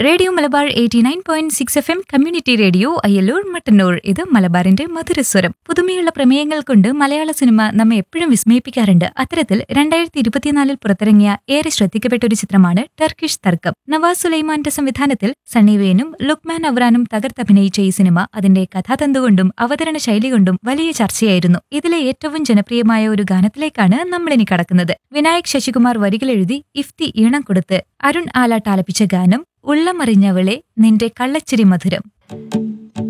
radio Malabar eighty nine point six F M community radio Ayyallur Mattannur ഇത് മലബാറിന്റെ മധുരസ്വരം പുതുമയുള്ള പ്രമേയങ്ങൾ കൊണ്ട് മലയാള സിനിമ നമ്മെ എപ്പോഴും വിസ്മയിപ്പിക്കാറുണ്ട് അത്തരത്തിൽ രണ്ടായിരത്തി ഇരുപത്തിനാലിൽ പുറത്തിറങ്ങിയ ഏറെ ശ്രദ്ധിക്കപ്പെട്ട ഒരു ചിത്രമാണ് ടർക്കിഷ് തർക്കം നവാസ് സുലൈമാന്റെ സംവിധാനത്തിൽ സണ്ണി വേനും ലുക്മാൻ അവറാനും തകർത്തഭിനയിച്ച ഈ സിനിമ അതിന്റെ കഥാതന്തുകൊണ്ടും അവതരണ ശൈലി കൊണ്ടും വലിയ ചർച്ചയായിരുന്നു ഇതിലെ ഏറ്റവും ജനപ്രിയമായ ഒരു ഗാനത്തിലേക്കാണ് നമ്മളിനി കടക്കുന്നത് വിനായക് ശശികുമാർ വരികളെഴുതി ഇഫ്തി ഈണം കൊടുത്ത് അരുൺ ആലാട്ട് ആലപിച്ച ഗാനം ഉള്ളമറിഞ്ഞവളെ നിന്റെ കള്ളച്ചിരി മധുരം